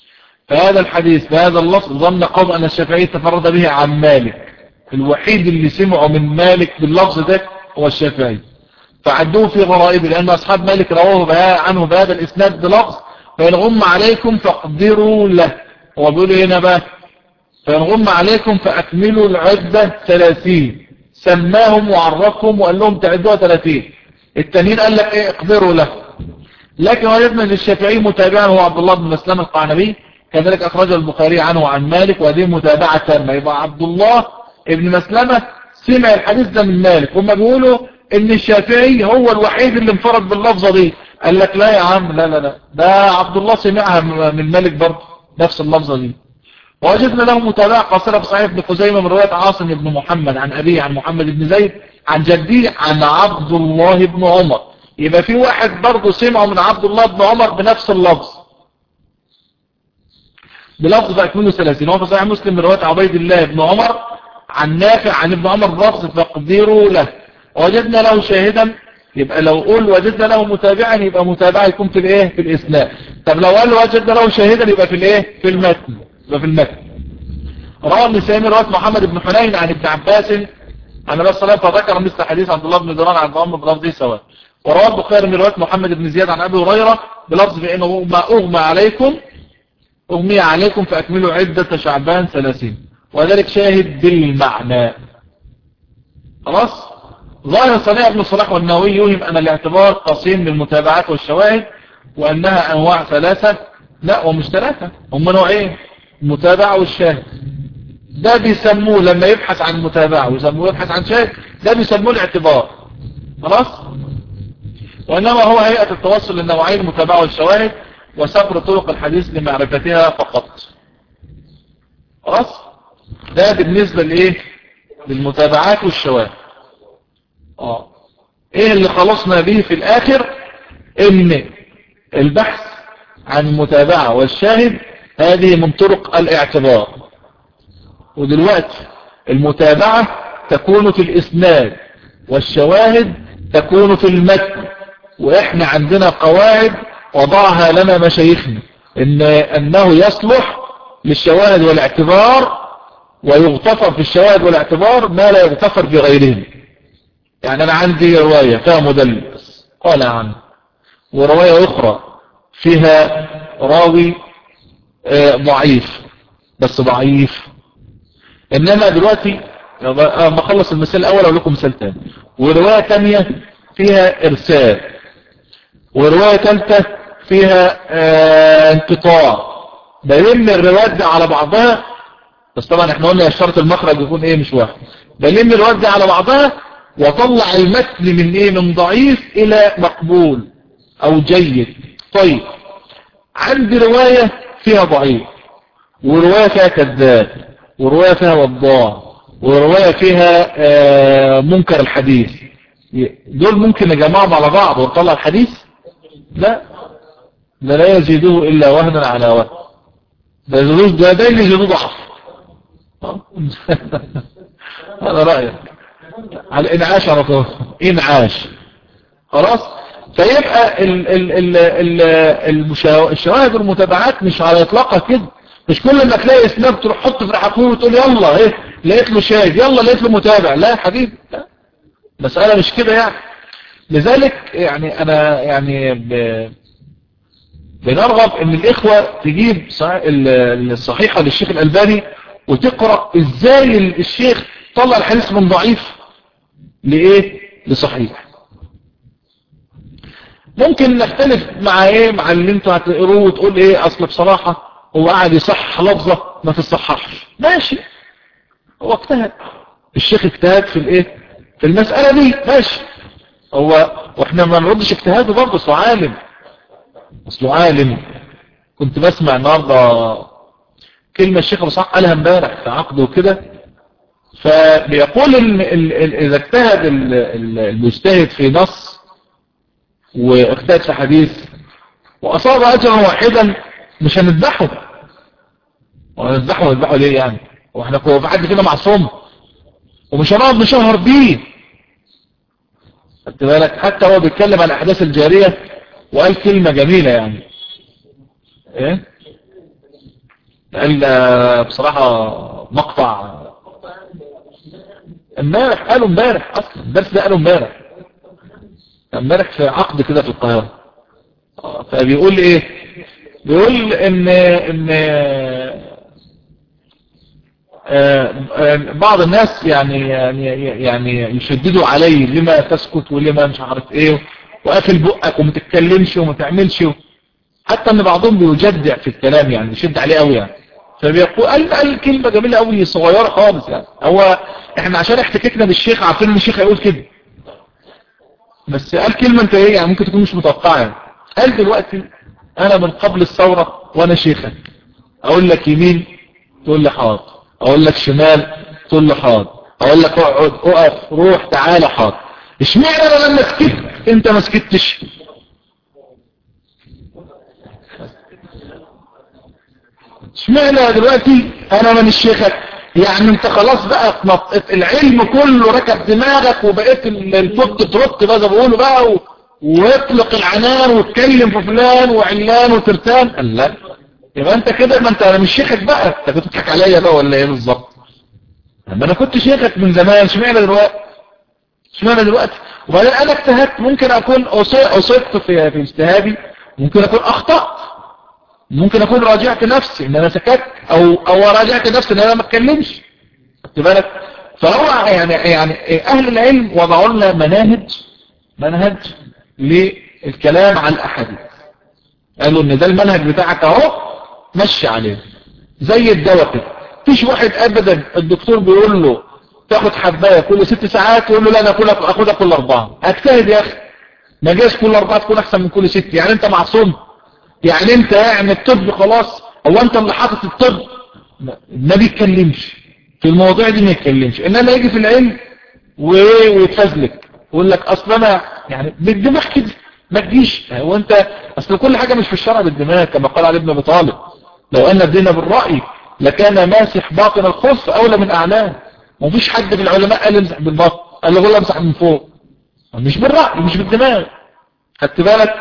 فهذا الحديث بهذا اللفظ ظن قوم أن الشافعي تفرد به عن مالك الوحيد اللي سمعوا من مالك باللفظ ده هو الشافعي فعدوه في غرائب لأن أصحاب مالك رواه عنه بهذا الإسناد بلفظ فإن غم عليكم فاقدروا له هو بيقول إيه هنا بقى فإن غم عليكم فأكملوا العدة ثلاثين سماهم وعرفهم وقال لهم تعدوها ثلاثين التانيين قال لك ايه اقدروا له لكن وجدنا للشافعي متابعا هو عبد الله بن مسلم القعنبي كذلك أخرجه البخاري عنه وعن مالك وهذه متابعة تامة يبقى عبد الله ابن مسلمة سمع الحديث ده من مالك هم بيقولوا ان الشافعي هو الوحيد اللي انفرد باللفظة دي قال لك لا يا عم لا لا لا ده عبد الله سمعها من مالك برضه نفس اللفظة دي ووجدنا له متابعة قصيرة في صحيح ابن خزيمة من رواية عاصم بن محمد عن أبيه عن محمد بن زيد عن جديه عن عبد الله بن عمر يبقى في واحد برضه سمعه من عبد الله بن عمر بنفس اللفظ بلفظ بقى منه ثلاثين هو في صحيح مسلم من رواية عبيد الله بن عمر عن نافع عن ابن عمر بلفظ فاقدروا له وجدنا له شاهدا يبقى لو قول وجدنا له متابعا يبقى متابعة يكون في الايه في الاسناد طب لو قال وجدنا له شاهدا يبقى في الايه في المتن يبقى في المتن روى النسائي رواية محمد بن حنين عن ابن عباس عن النبي صلى الله عليه وسلم فذكر مثل حديث عبد الله بن دران عن ضم بلفظه سواء وروى البخاري من رواية محمد بن زياد عن ابي هريره بلفظ بانه ما اغمى عليكم اغمي عليكم فاكملوا عدة شعبان ثلاثين وذلك شاهد بالمعنى خلاص ظاهر صنيع ابن صلاح والنووي يوهم أن الاعتبار قصيم للمتابعات والشواهد وأنها أنواع ثلاثة لا ومش ثلاثة هم نوعين المتابعة والشاهد ده بيسموه لما يبحث عن متابعة ويسموه يبحث عن شاهد ده بيسموه الاعتبار خلاص وإنما هو هيئة التوصل للنوعين المتابعة والشواهد وسفر طرق الحديث لمعرفتها فقط خلاص ده بالنسبة لإيه للمتابعات والشواهد اه ايه اللي خلصنا به في الاخر ان البحث عن المتابعة والشاهد هذه من طرق الاعتبار ودلوقتي المتابعة تكون في الاسناد والشواهد تكون في المتن واحنا عندنا قواعد وضعها لنا مشايخنا إن انه يصلح للشواهد والاعتبار ويغتفر في الشواهد والاعتبار ما لا يغتفر في غيرهم يعني أنا عندي رواية فيها مدلس قال عنه ورواية أخرى فيها راوي ضعيف بس ضعيف إنما دلوقتي ما خلص المثال الأول أقول لكم مثال تاني ورواية تانية فيها إرسال ورواية ثالثة فيها انقطاع بلم الروايات دي على بعضها بس طبعا احنا قلنا شرط المخرج يكون ايه مش واحد بلم الروايات دي على بعضها وطلع المتن من ايه من ضعيف الى مقبول او جيد طيب عندي رواية فيها ضعيف ورواية فيها كذاب ورواية فيها وضاع ورواية فيها آه منكر الحديث دول ممكن نجمعهم على بعض ونطلع الحديث لا ده لا يزيده الا وهنا على وهن ده يزيدوش ده ده اللي يزيدوه ضعف هذا رأيك على الانعاش على طول انعاش خلاص فيبقى ال ال ال ال الشواهد والمتابعات مش على اطلاقها كده مش كل ما تلاقي اسناد تروح حط في رحكوه وتقول يلا ايه لقيت له شاهد يلا لقيت له متابع لا يا حبيبي لا مسألة مش كده يعني لذلك يعني انا يعني ب... بنرغب ان الاخوة تجيب الصحيحة للشيخ الالباني وتقرأ ازاي الشيخ طلع الحديث من ضعيف لإيه لصحيح ممكن نختلف مع ايه مع اللي انتوا هتقروه وتقول ايه اصل بصراحة هو قاعد يصحح لفظة ما تتصححش ماشي هو اجتهد الشيخ اجتهد في الايه في المسألة دي ماشي هو واحنا ما نردش اجتهاده برضه اصله عالم اصله عالم كنت بسمع النهارده كلمة الشيخ ابو صح قالها امبارح في عقده وكده فبيقول ال ال ال إذا اجتهد المجتهد في نص واجتهد في حديث وأصاب أجرا واحدا مش هنذبحه وهنذبحه ونذبحه ليه يعني واحنا في حد كده معصوم ومش هنقعد نشهر بيه خدت بالك حتى هو بيتكلم عن الأحداث الجارية وقال كلمة جميلة يعني ايه قال بصراحة مقطع امبارح قالوا امبارح اصلا الدرس ده قالوا امبارح امبارح في عقد كده في القاهرة فبيقول ايه بيقول ان ان بعض الناس يعني يعني يعني يشددوا علي لما تسكت ولما مش عارف ايه وقافل بقك وما تتكلمش وما تعملش حتى ان بعضهم بيجدع في الكلام يعني يشد عليه قوي يعني فبيقول قال قال كلمه جميله قوي صغيره خالص يعني هو احنا عشان احتكاكنا بالشيخ عارفين ان الشيخ هيقول كده بس قال كلمه انت ايه يعني ممكن تكون مش متوقعه يعني قال دلوقتي انا من قبل الثوره وانا شيخك اقول لك يمين تقول لي حاضر اقول لك شمال تقول لي حاضر اقول لك اقعد اقف روح تعالى حاضر اشمعنى انا لما سكت انت ما سكتش اشمعنى دلوقتي انا من الشيخك يعني انت خلاص بقى العلم كله ركب دماغك وبقيت الفط ترط بقى زي ما بيقولوا بقى و... واطلق العنان واتكلم في فلان وعلان وترتان قال لا يبقى انت كده ما انت انا مش شيخك بقى انت كنت بتضحك عليا بقى ولا ايه بالظبط اما انا كنت شيخك من زمان اشمعنى دلوقتي اشمعنى دلوقتي وبعدين انا اجتهدت ممكن اكون اصبت في في اجتهادي ممكن اكون اخطأت ممكن اكون راجعت نفسي ان انا سكت او او راجعت نفسي ان انا ما اتكلمش خدت بالك فهو يعني يعني اهل العلم وضعوا لنا مناهج منهج للكلام عن الاحاديث قالوا ان ده المنهج بتاعك اهو مشي عليه زي الدواء كده فيش واحد ابدا الدكتور بيقول له تاخد حبايه كل ست ساعات يقول له لا انا اكلها اخدها كل اربعه اجتهد يا اخي ما جاش كل اربعه تكون احسن من كل ست يعني انت معصوم يعني انت يعني الطب خلاص هو انت اللي حاطط الطب ما بيتكلمش في المواضيع دي ما يتكلمش انما يجي في العلم ويتفزلك يقول لك اصل انا يعني بالدماغ كده ما تجيش هو انت اصل كل حاجة مش في الشرع بالدماغ كما قال علي بن ابي طالب لو ان الدين بالرأي لكان ماسح باطن الخف اولى من اعلاه ومفيش حد من العلماء قال امسح بالباطن قال له قول امسح من فوق مش بالرأي مش بالدماغ خدت بالك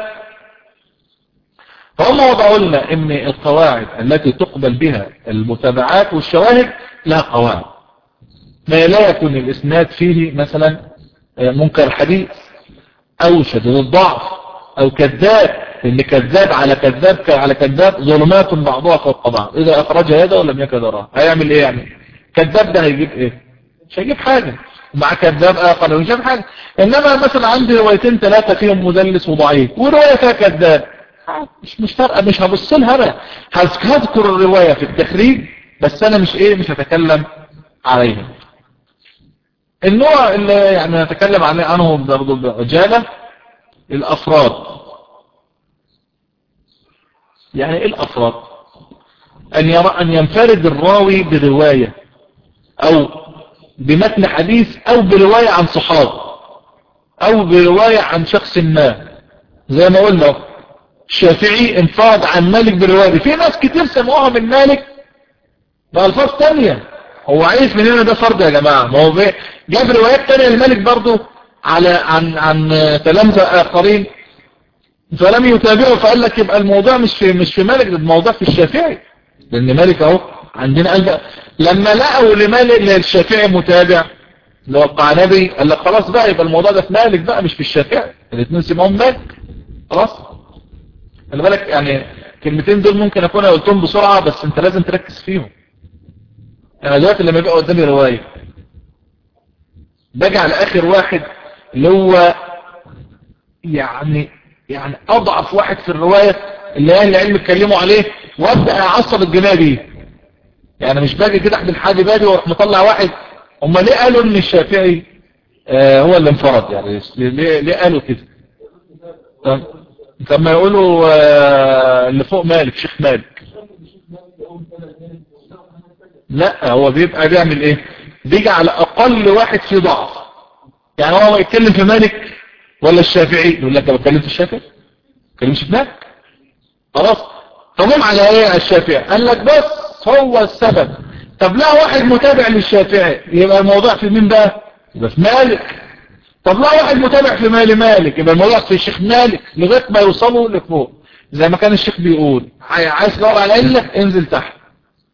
فهم وضعوا لنا ان القواعد التي تقبل بها المتابعات والشواهد لها قواعد ما لا يكون الاسناد فيه مثلا منكر حديث او شديد الضعف او كذاب ان كذاب على كذاب على كذاب ظلمات بعضها فوق بعض اذا اخرج يده ولم يكد يراه هيعمل ايه يعني كذاب ده هيجيب ايه مش هيجيب حاجة مع كذاب اخر مش هيجيب حاجة انما مثلا عندي روايتين ثلاثة فيهم مدلس وضعيف ورواية فيها كذاب مش مش فارقه مش هبص لها انا هذكر الرواية في التخريج بس انا مش ايه مش هتكلم عليها النوع اللي يعني نتكلم عليه عنه برضه بعجالة الافراد يعني ايه الافراد ان يرى ان ينفرد الراوي برواية او بمتن حديث او برواية عن صحابه او برواية عن شخص ما زي ما قلنا الشافعي انفرد عن مالك برواية في ناس كتير سمعوها من مالك بألفاظ تانية هو عايز مننا ده فرد يا جماعة ما هو جاب روايات تانية للملك برضو على عن عن تلامذة آخرين فلم يتابعوا فقال لك يبقى الموضوع مش في مش في مالك الموضوع في الشافعي لأن مالك اهو عندنا قلب لما لقوا لمالك للشافعي متابع اللي هو القعنبي قال لك خلاص بقى يبقى الموضوع ده في مالك بقى مش في الشافعي الاثنين سمعهم مالك خلاص خلي بالك يعني الكلمتين دول ممكن اكون قلتهم بسرعة بس انت لازم تركز فيهم انا دلوقتي لما يبقى قدامي رواية باجي على اخر واحد اللي هو يعني يعني اضعف واحد في الرواية اللي اهل العلم اتكلموا عليه وابدا اعصب الجناه بيه يعني مش باجي كده احد الحادي باجي واروح مطلع واحد هم ليه قالوا ان الشافعي آه هو اللي انفرد يعني ليه, ليه قالوا كده لما يقولوا آه اللي فوق مالك شيخ مالك لا هو بيبقى بيعمل ايه بيجي على اقل واحد فيه ضعف يعني هو يتكلم في مالك ولا الشافعي يقول لك انا بتكلم في الشافعي ما بتكلمش في مالك خلاص تمام على ايه على الشافعي قال لك بس هو السبب طب لا واحد متابع للشافعي يبقى الموضوع في مين بقى يبقى في مالك طب لا واحد متابع في مال مالك يبقى الموضوع في الشيخ مالك لغايه ما يوصلوا لفوق زي ما كان الشيخ بيقول عايز تدور على علة انزل تحت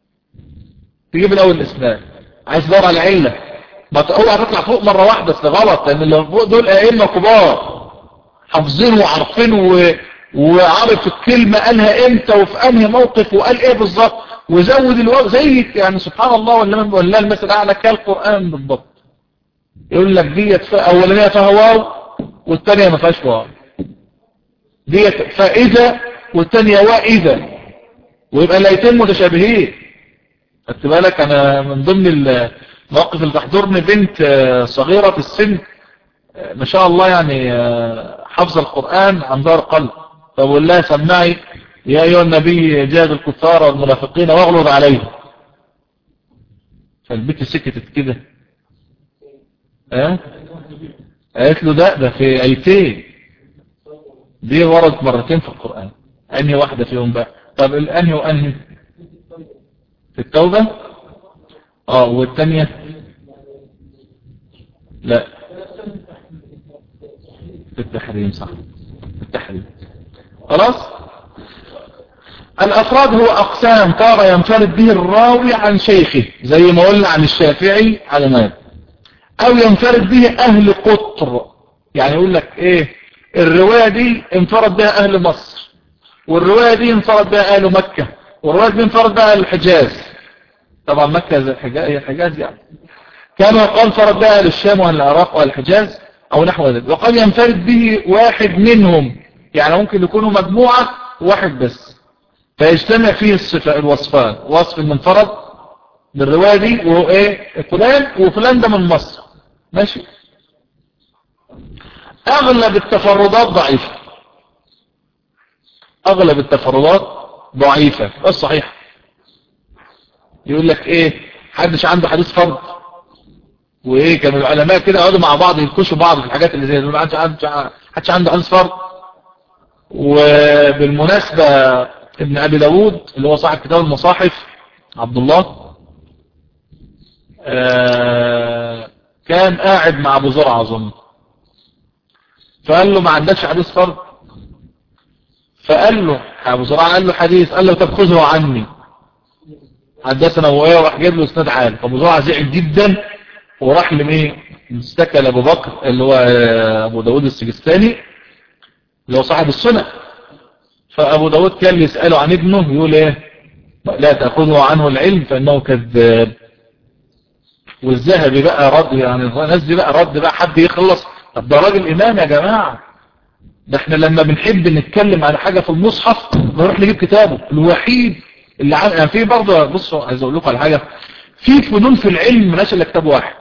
تجيب الاول الاسناد عايز تدور على علة ما اوعى تطلع فوق مرة واحدة بس غلط لان اللي فوق دول ائمة كبار حافظين وعارفين و... وعارف الكلمة قالها امتى وفي انهي موقف وقال ايه بالظبط وزود الوقت زي يعني سبحان الله ولا ولا المثل اعلى كالقرآن بالضبط يقول لك ديت اولانية فيها واو والثانية ما فيهاش واو ديت فاذا والثانية واذا ويبقى الايتين متشابهين خدت بالك انا من ضمن المواقف اللي تحضرني بنت صغيرة في السن ما شاء الله يعني حفظ القرآن عن دار قلب فبقول لها سمعي يا أيها النبي جاهد الكفار والمنافقين واغلظ عليهم فالبنت سكتت كده اه قالت له ده ده في ايتين دي وردت مرتين في القرآن انهي واحدة فيهم بقى طب الانهي وانهي في التوبة اه والتانية لا في التحريم صح في التحريم خلاص الافراد هو اقسام تارة ينفرد به الراوي عن شيخه زي ما قلنا عن الشافعي على مال او ينفرد به اهل قطر يعني يقول لك ايه الرواية دي انفرد بها اهل مصر والرواية دي انفرد بها اهل مكة والرواية دي انفرد بها اهل الحجاز طبعا مكة زي الحجاز هي الحجاز يعني كما قال فرد بها اهل الشام واهل العراق واهل الحجاز او نحو ذلك وقد ينفرد به واحد منهم يعني ممكن يكونوا مجموعة واحد بس فيجتمع فيه الصفة الوصفان وصف المنفرد بالرواية دي وهو ايه فلان وفلان ده من مصر ماشي اغلب التفردات ضعيفة اغلب التفردات ضعيفة بس صحيح يقول لك ايه حدش عنده حديث فرد وايه كانوا العلماء كده يقعدوا مع بعض ينكشوا بعض في الحاجات اللي زي دي ما حدش عنده حديث فرد وبالمناسبة ابن ابي داود اللي هو صاحب كتاب المصاحف عبد الله آه كان قاعد مع ابو زرعه اظن فقال له ما عندكش حديث فرد فقال له ابو زرعه قال له حديث قال له طب خذه عني حدثنا وهي وراح جايب له اسناد عالي فابو زرعه زعل جدا وراح لمين استكل ابو بكر اللي هو ابو داود السجستاني اللي هو صاحب السنة فابو داود كان يسأله عن ابنه يقول ايه لا تأخذه عنه العلم فانه كذاب والذهبي بقى رد يعني الناس دي بقى رد بقى حد يخلص طب ده راجل امام يا جماعة ده احنا لما بنحب نتكلم عن حاجة في المصحف نروح نجيب كتابه الوحيد اللي عن يعني في برضه بصوا عايز اقول لكم على حاجة في فنون في العلم ملاش الا كتاب واحد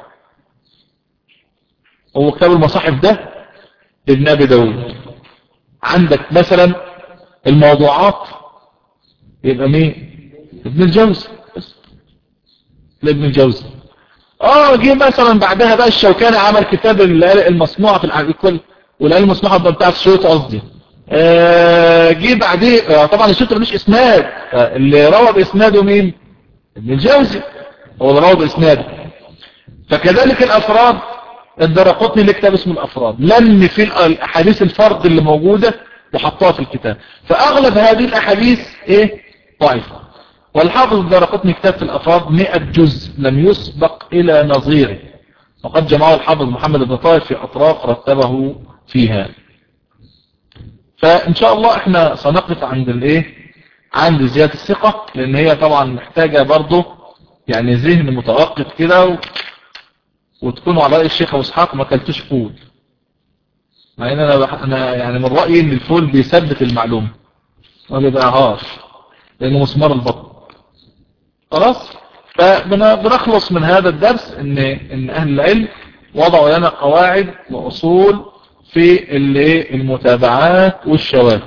هو كتاب المصاحف ده ابن ابي داود عندك مثلا الموضوعات يبقى مين ابن الجوزي ابن الجوزي اه جه مثلا بعدها بقى الشوكاني عمل كتاب المصنوعة في الكل والآلة المصنوعة بتاعت الشوط قصدي آه جه بعديه آه طبعا الشوط مش اسناد آه اللي روى باسناده مين ابن الجوزي هو اللي روى باسناده فكذلك الافراد الدرقطني اللي كتاب اسمه الافراد لم في الاحاديث الفرد اللي موجودة وحطها في الكتاب فاغلب هذه الاحاديث ايه ضعيفة والحافظ الدرقطني كتاب في الافراد 100 جزء لم يسبق الى نظيره وقد جمعه الحافظ محمد بن طاهر في اطراف رتبه فيها فان شاء الله احنا سنقف عند الايه عند زيادة الثقة لان هي طبعا محتاجة برضه يعني ذهن متوقف كده و... وتكونوا على رأي الشيخ ابو اسحاق ما اكلتوش فول مع ان انا, بح... أنا يعني من رأيي ان الفول بيثبت المعلومة ما بيبقاهاش لانه مسمار البطن خلاص فبنخلص من هذا الدرس ان ان اهل العلم وضعوا لنا قواعد واصول في المتابعات والشواذ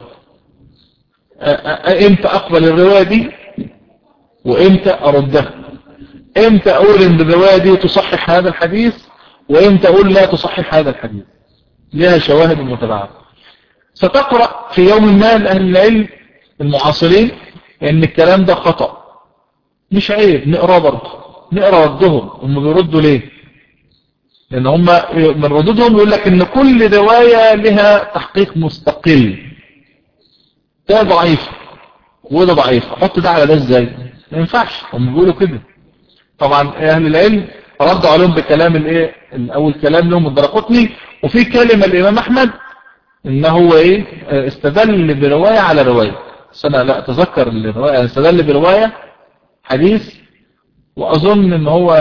امتى اقبل الرواية دي وامتى اردها امتى اقول ان الرواية دي تصحح هذا الحديث وامتى اقول لا تصحح هذا الحديث لها شواهد المتابعات ستقرأ في يوم ما لأهل العلم المعاصرين ان الكلام ده خطأ مش عيب نقرأ برضه نقرأ ردهم هم بيردوا ليه لان هم من ردودهم يقول لك ان كل رواية لها تحقيق مستقل ده ضعيف وده ضعيف حط ده على ده ازاي ما ينفعش هم بيقولوا كده طبعا اهل العلم ردوا عليهم بكلام الايه الاول كلام لهم الدرقطني وفي كلمة الامام احمد ان هو ايه استدل برواية على رواية بس انا لا اتذكر الرواية استدل برواية حديث واظن ان هو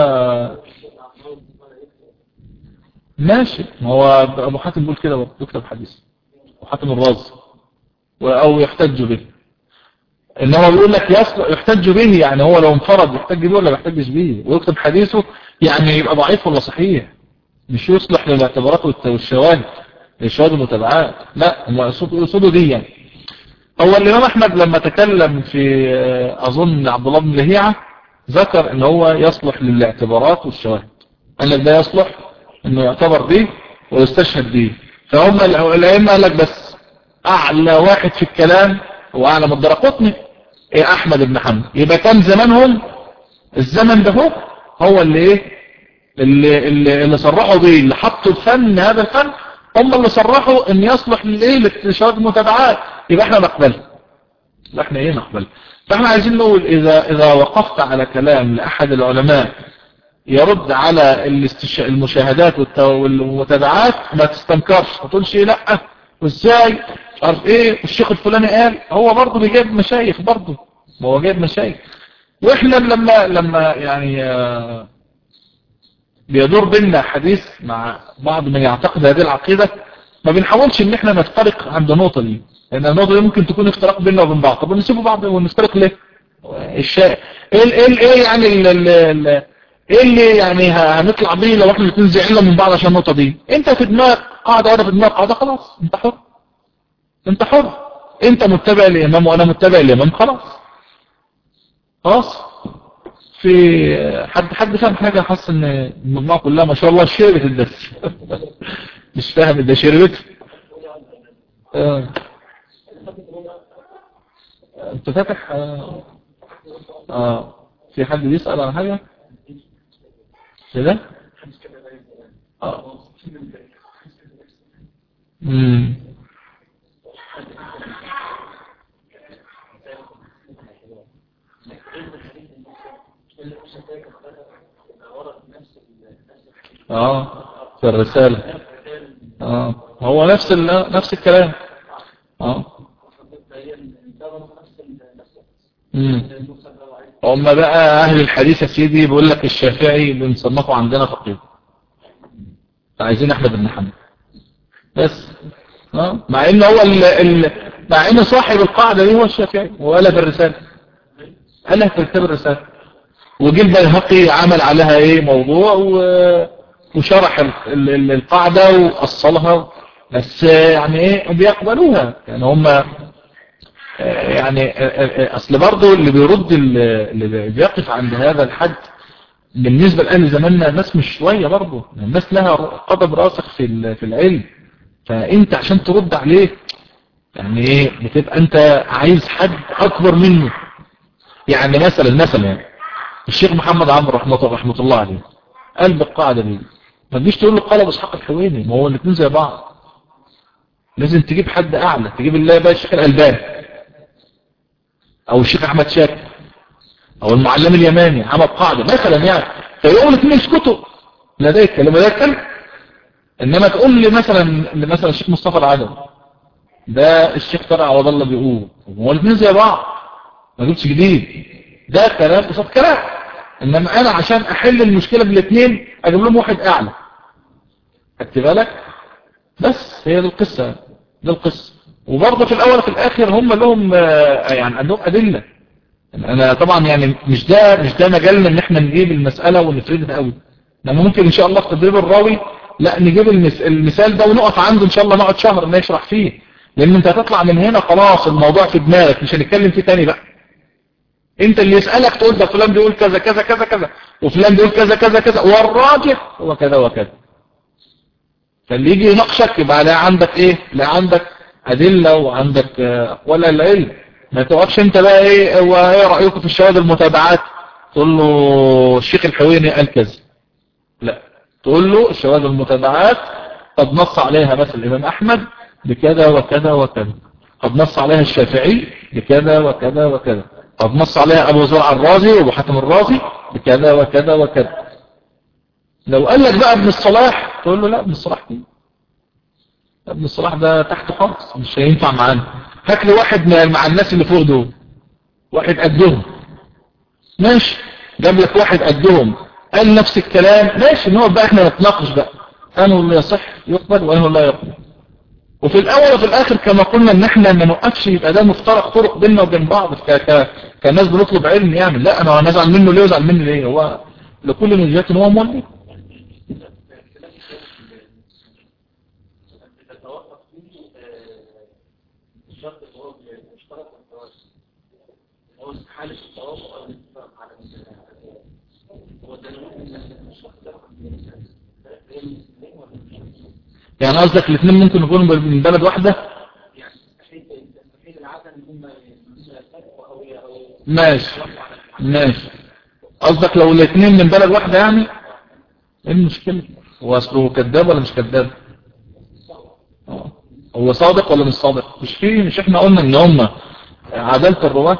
ماشي ما هو ابو حاتم بيقول كده يكتب حديث ابو حاتم الرازي او يحتج به ان هو بيقول لك يصلح يحتج به يعني هو لو انفرد يحتج به ولا ما يحتجش به ويكتب حديثه يعني يبقى ضعيف ولا صحيح مش يصلح للاعتبارات والشواهد الشواهد المتابعات لا هم يقصدوا دي يعني هو الامام احمد لما تكلم في اظن عبد الله بن لهيعه ذكر ان هو يصلح للاعتبارات والشواهد قال لك ده يصلح انه يعتبر به ويستشهد به فهم الائمه قال لك بس اعلى واحد في الكلام هو اعلى من الدرقطني ايه احمد بن حنبل يبقى كان زمانهم الزمن ده هو هو اللي ايه اللي, اللي, اللي صرحوا بيه اللي حطوا الفن هذا الفن هم اللي صرحوا ان يصلح للايه للشواهد المتابعات يبقى احنا نقبل احنا ايه نقبل فاحنا عايزين نقول اذا اذا وقفت على كلام لاحد العلماء يرد على المشاهدات والمتابعات ما تستنكرش ما تقولش لا وازاي عارف ايه الشيخ الفلاني قال هو برضه بيجيب مشايخ برضه ما هو جايب مشايخ واحنا لما لما يعني بيدور بيننا حديث مع بعض من يعتقد هذه العقيدة ما بنحاولش ان احنا نفترق عند النقطة دي لان النقطة دي ممكن تكون افتراق بيننا وبين بعض طب نسيبه بعض ونفترق ليه الشيء ايه ايه ايه يعني ال ال ال ايه اللي يعني هنطلع بيه لو احنا الاثنين زعلنا من بعض عشان النقطة دي انت في دماغك قاعدة وانا في دماغك قاعدة خلاص انت حر انت حر انت متبع الامام وانا متبع الامام خلاص خلاص في حد حد فاهم حاجة حاسس ان المجموعة كلها ما شاء الله شربت الدرس مش فاهم ده شربت اه. انت فاتح اه. اه في حد بيسأل على حاجة كده اه امم اه في الرسالة اه هو نفس نفس الكلام اه امم هم بقى اهل الحديث يا سيدي بيقول لك الشافعي بنصنفه عندنا فقيه عايزين احمد بن حنبل بس اه مع ان هو ال... ال... مع ان صاحب القاعدة دي هو الشافعي وقالها في الرسالة قالها في كتاب الرسالة وجه البيهقي عمل عليها ايه موضوع و... وشرح ال... ال... القاعدة وأصلها بس يعني ايه بيقبلوها يعني هم يعني اصل برضه اللي بيرد اللي بيقف عند هذا الحد بالنسبة لأهل زماننا الناس مش شوية برضه الناس لها قدم راسخ في في العلم فانت عشان ترد عليه يعني ايه بتبقى انت عايز حد اكبر منه يعني مثلا مثلا يعني الشيخ محمد عمرو رحمه رحمه الله عليه قال بالقاعدة دي ما تجيش تقول له قال ابو اسحاق الحويني ما هو الاثنين زي بعض لازم تجيب حد اعلى تجيب الله بقى الشيخ الالباني او الشيخ احمد شاكر او المعلم اليماني عمل قاعدة مثلا يعني فيقول الاثنين يسكتوا لا ده يتكلم ولا يتكلم انما تقول لي مثلا مثلا الشيخ مصطفى العدوي ده الشيخ طارق عوض الله بيقول هو الاثنين زي بعض ما جبتش جديد ده كلام قصاد كلام انما انا عشان احل المشكله بالاثنين اجيب لهم واحد اعلى خدت بالك بس هي دي القصه دي القصه وبرضه في الاول وفي الاخر هم لهم يعني عندهم ادله انا طبعا يعني مش ده مش ده مجالنا ان احنا نجيب المساله ونفردها قوي لما ممكن ان شاء الله في تدريب الراوي لا نجيب المثال ده ونقف عنده ان شاء الله نقعد شهر نشرح فيه لان انت هتطلع من هنا خلاص الموضوع في دماغك مش هنتكلم فيه تاني بقى انت اللي يسألك تقول ده فلان بيقول كذا كذا كذا كذا وفلان بيقول كذا كذا كذا والراجح هو كذا وكذا فاللي يجي يناقشك يبقى لا عندك ايه لا عندك ادلة وعندك اقوال العلم ما تقفش انت بقى ايه هو ايه رأيكم في الشواهد المتابعات تقول له الشيخ الحويني قال كذا لا تقول له الشواهد المتابعات قد نص عليها مثل الامام احمد بكذا وكذا وكذا قد نص عليها الشافعي بكذا وكذا وكذا قد نص عليها ابو زرع الرازي وابو حاتم الرازي بكذا وكذا وكذا لو قال لك بقى ابن الصلاح تقول له لا ابن الصلاح كده ابن الصلاح ده تحت خالص مش هينفع معانا هات لي واحد مع الناس اللي فوق دول واحد قدهم ماشي جاب لك واحد قدهم قال نفس الكلام ماشي نقعد بقى احنا نتناقش بقى انه اللي يصح يقبل وانه لا يقبل وفي الاول وفي الاخر كما قلنا ان احنا ما نوقفش يبقى ده مفترق طرق بيننا وبين بعض ك ك كناس بنطلب علم يعني لا انا نزعل منه ليه وزعل مني ليه هو لكل من جهه هو مولي يعني قصدك الاثنين ممكن يكونوا من بلد واحدة ماشي ماشي قصدك لو الاثنين من بلد واحدة يعني ايه المشكلة هو اصله كذاب ولا مش كذاب هو صادق ولا مش صادق مش فيه مش احنا قلنا ان هم عدالة الرواة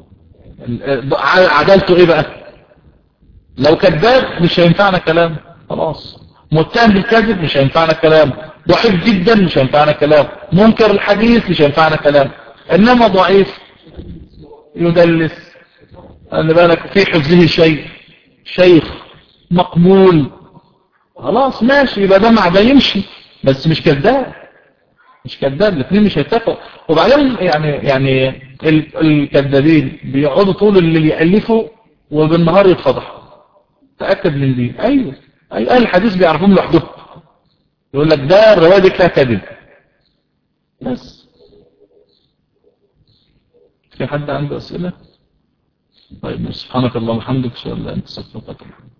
عدالته ايه بقى لو كذاب مش هينفعنا كلام خلاص متهم بالكذب مش هينفعنا كلام ضعيف جدا مش هينفعنا كلام منكر الحديث مش هينفعنا كلام انما ضعيف يدلس خلي بالك في حفظه شيء شيخ مقبول خلاص ماشي يبقى ده مع ده يمشي بس مش كذاب مش كذاب الاثنين مش هيتفقوا وبعدين يعني يعني الكذابين بيقعدوا طول اللي يألفوا وبالنهار يتفضحوا تأكد من دي ايوه اي اهل الحديث بيعرفون لوحدهم يقول لك ده الرواية دي فيها كذب بس في حد عنده أسئلة طيب سبحانك اللهم وبحمدك اشهد ان لا اله الا انت استغفرك